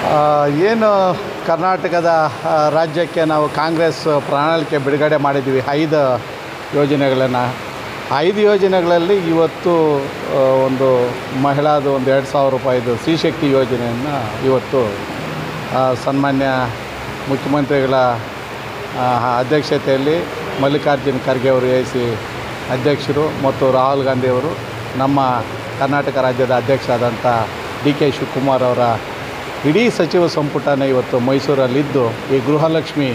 ಆ, ಏನು ಕರ್ನಾಟಕದ ಆ, ರಾಜ್ಯಕ್ಕೆ ನಾವು ಕಾಂಗ್ರೆಸ್ ಪ್ರಣಾಳಿಕೆ ಬಿಡುಗಡೆ ಮಾಡಿದ್ವಿ ಐದು ಯೋಜನೆಗಳನ್ನು ಐದು ಯೋಜನೆಗಳಲ್ಲಿ ಇವತ್ತು ಆ, ಒಂದು ಮಹಿಳಾದು ಒಂದು ಎರಡು ಸಾವಿರ ರೂಪಾಯಿದು ಸ್ತ್ರೀಶಕ್ತಿ ಯೋಜನೆಯನ್ನು ಇವತ್ತು ಆ, ಸನ್ಮಾನ್ಯ ಮುಖ್ಯಮಂತ್ರಿಗಳ ಆ, ಅಧ್ಯಕ್ಷತೆಯಲ್ಲಿ ಮಲ್ಲಿಕಾರ್ಜುನ್ ಖರ್ಗೆ ಅವರು ಎ ಸಿ ಅಧ್ಯಕ್ಷರು ಮತ್ತು ರಾಹುಲ್ ಗಾಂಧಿ ಅವರು ನಮ್ಮ ಕರ್ನಾಟಕ ರಾಜ್ಯದ ಅಧ್ಯಕ್ಷರಾದಂಥ ಡಿ ಕೆ ಶಿವಕುಮಾರ್ ಅವರ ಇಡೀ ಸಚಿವ ಸಂಪುಟನೇ ಇವತ್ತು ಮೈಸೂರಲ್ಲಿದ್ದು ಈ ಗೃಹಲಕ್ಷ್ಮಿ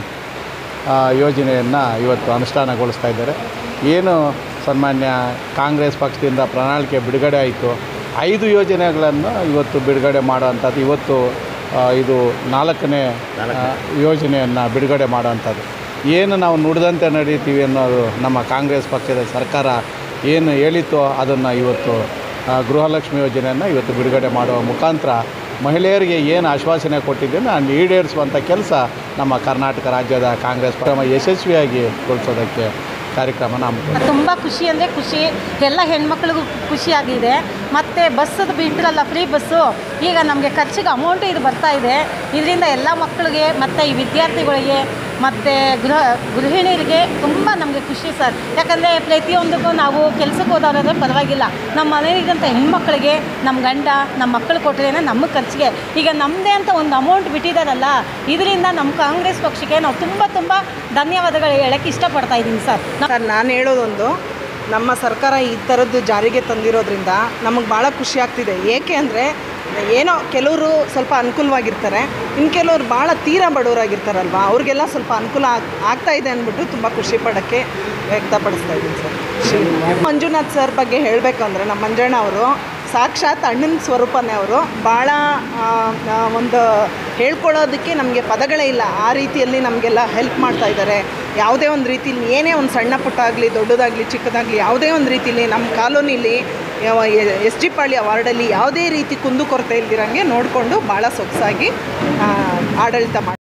ಆ, ಯೋಜನೆಯನ್ನು ಇವತ್ತು ಅನುಷ್ಠಾನಗೊಳಿಸ್ತಾ ಇದ್ದಾರೆ ಏನು ಸನ್ಮಾನ್ಯ ಕಾಂಗ್ರೆಸ್ ಪಕ್ಷದಿಂದ ಪ್ರಣಾಳಿಕೆ ಬಿಡುಗಡೆ ಆಯಿತು ಐದು ಯೋಜನೆಗಳನ್ನು ಇವತ್ತು ಬಿಡುಗಡೆ ಮಾಡೋವಂಥದ್ದು ಇವತ್ತು ಆ, ಇದು ನಾಲ್ಕನೇ ಆ, ಯೋಜನೆಯನ್ನು ಬಿಡುಗಡೆ ಮಾಡೋವಂಥದ್ದು ಏನು ನಾವು ನುಡಿದಂತೆ ನಡೀತೀವಿ ಅನ್ನೋದು ನಮ್ಮ ಕಾಂಗ್ರೆಸ್ ಪಕ್ಷದ ಸರ್ಕಾರ ಏನು ಹೇಳಿತ್ತೋ ಅದನ್ನು ಇವತ್ತು ಆ, ಗೃಹಲಕ್ಷ್ಮಿ ಯೋಜನೆಯನ್ನು ಇವತ್ತು ಬಿಡುಗಡೆ ಮಾಡುವ ಮುಖಾಂತರ ಮಹಿಳೆಯರಿಗೆ ಏನು ಆಶ್ವಾಸನೆ ಕೊಟ್ಟಿದ್ದೇನೆ ಅದನ್ನು ಈಡೇರಿಸುವಂಥ ಕೆಲಸ ನಮ್ಮ ಕರ್ನಾಟಕ ರಾಜ್ಯದ ಕಾಂಗ್ರೆಸ್ ಕ್ರಮ ಯಶಸ್ವಿಯಾಗಿ ಗೊಳಿಸೋದಕ್ಕೆ ಕಾರ್ಯಕ್ರಮನ ಹಮ್ಮಿಕೊಂಡಿದೆ ತುಂಬ ಖುಷಿ ಅಂದರೆ ಖುಷಿ ಎಲ್ಲ ಹೆಣ್ಮಕ್ಳಿಗೂ ಖುಷಿಯಾಗಿದೆ ಮತ್ತು ಬಸ್ಸದು ಬಿಟ್ಟಿರಲ್ಲ ಫ್ರೀ ಬಸ್ಸು ಈಗ ನಮಗೆ ಖರ್ಚಿಗೆ ಅಮೌಂಟು ಇದು ಬರ್ತಾ ಇದೆ ಇದರಿಂದ ಎಲ್ಲ ಮಕ್ಕಳಿಗೆ ಮತ್ತು ಈ ವಿದ್ಯಾರ್ಥಿಗಳಿಗೆ ಮತ್ತು ಗೃಹ ಗೃಹಿಣಿಯರಿಗೆ ತುಂಬ ನಮಗೆ ಖುಷಿ ಸರ್ ಯಾಕಂದರೆ ಪ್ರತಿಯೊಂದಕ್ಕೂ ನಾವು ಕೆಲ್ಸಕ್ಕೆ ಹೋದವರಾದ್ರೆ ಪರವಾಗಿಲ್ಲ ನಮ್ಮ ಮನೆಯಲ್ಲಿದ್ದಂಥ ಹೆಣ್ಮಕ್ಳಿಗೆ ನಮ್ಮ ಗಂಡ ನಮ್ಮ ಮಕ್ಕಳು ಕೊಟ್ಟರೇನೆ ನಮ್ಮ ಖರ್ಚಿಗೆ ಈಗ ನಮ್ಮದೇ ಅಂತ ಒಂದು ಅಮೌಂಟ್ ಬಿಟ್ಟಿದ್ದಾರಲ್ಲ ಇದರಿಂದ ನಮ್ಮ ಕಾಂಗ್ರೆಸ್ ಪಕ್ಷಕ್ಕೆ ನಾವು ತುಂಬ ತುಂಬ ಧನ್ಯವಾದಗಳು ಹೇಳೋಕ್ಕೆ ಇಷ್ಟಪಡ್ತಾ ಇದ್ದೀನಿ ಸರ್ ಸರ್ ನಾನು ಹೇಳೋದೊಂದು ನಮ್ಮ ಸರ್ಕಾರ ಈ ಥರದ್ದು ಜಾರಿಗೆ ತಂದಿರೋದ್ರಿಂದ ನಮಗೆ ಭಾಳ ಖುಷಿ ಆಗ್ತಿದೆ ಏಕೆ ಅಂದರೆ ಏನೋ ಕೆಲವರು ಸ್ವಲ್ಪ ಅನುಕೂಲವಾಗಿರ್ತಾರೆ ಇನ್ನು ಕೆಲವರು ಭಾಳ ತೀರಾ ಬಡವರಾಗಿರ್ತಾರಲ್ವ ಅವ್ರಿಗೆಲ್ಲ ಸ್ವಲ್ಪ ಅನುಕೂಲ ಆಗ್ ಆಗ್ತಾ ಇದೆ ಅಂದ್ಬಿಟ್ಟು ತುಂಬ ಖುಷಿ ಪಡೋಕ್ಕೆ ವ್ಯಕ್ತಪಡಿಸ್ತಾ ಇದ್ದೀನಿ ಸರ್ ಮಂಜುನಾಥ್ ಸರ್ ಬಗ್ಗೆ ಹೇಳಬೇಕಂದ್ರೆ ನಮ್ಮ ಮಂಜಣ್ಣ ಅವರು ಸಾಕ್ಷಾತ್ ಅಣ್ಣನ ಸ್ವರೂಪನೇ ಅವರು ಭಾಳ ಆ, ಆ, ಒಂದು ಹೇಳ್ಕೊಳ್ಳೋದಕ್ಕೆ ನಮಗೆ ಪದಗಳೇ ಇಲ್ಲ ಆ ರೀತಿಯಲ್ಲಿ ನಮಗೆಲ್ಲ ಹೆಲ್ಪ್ ಮಾಡ್ತಾ ಇದ್ದಾರೆ ಯಾವುದೇ ಒಂದು ರೀತಿಲಿ ಏನೇ ಒಂದು ಸಣ್ಣ ಪುಟ್ಟ ಆಗಲಿ ದೊಡ್ಡದಾಗಲಿ ಚಿಕ್ಕದಾಗಲಿ ಯಾವುದೇ ಒಂದು ರೀತಿಲಿ ನಮ್ಮ ಕಾಲೋನಿಲಿ ಎಸ್ ಡಿ ಪಾಳ್ಯ ವಾರ್ಡಲ್ಲಿ ಯಾವುದೇ ರೀತಿ ಕುಂದುಕೊರತೆ ಇಲ್ದಿರಂಗೆ ನೋಡಿಕೊಂಡು ಭಾಳ ಸೊಗಸಾಗಿ ಆ, ಆಡಳಿತ ಮಾಡಿ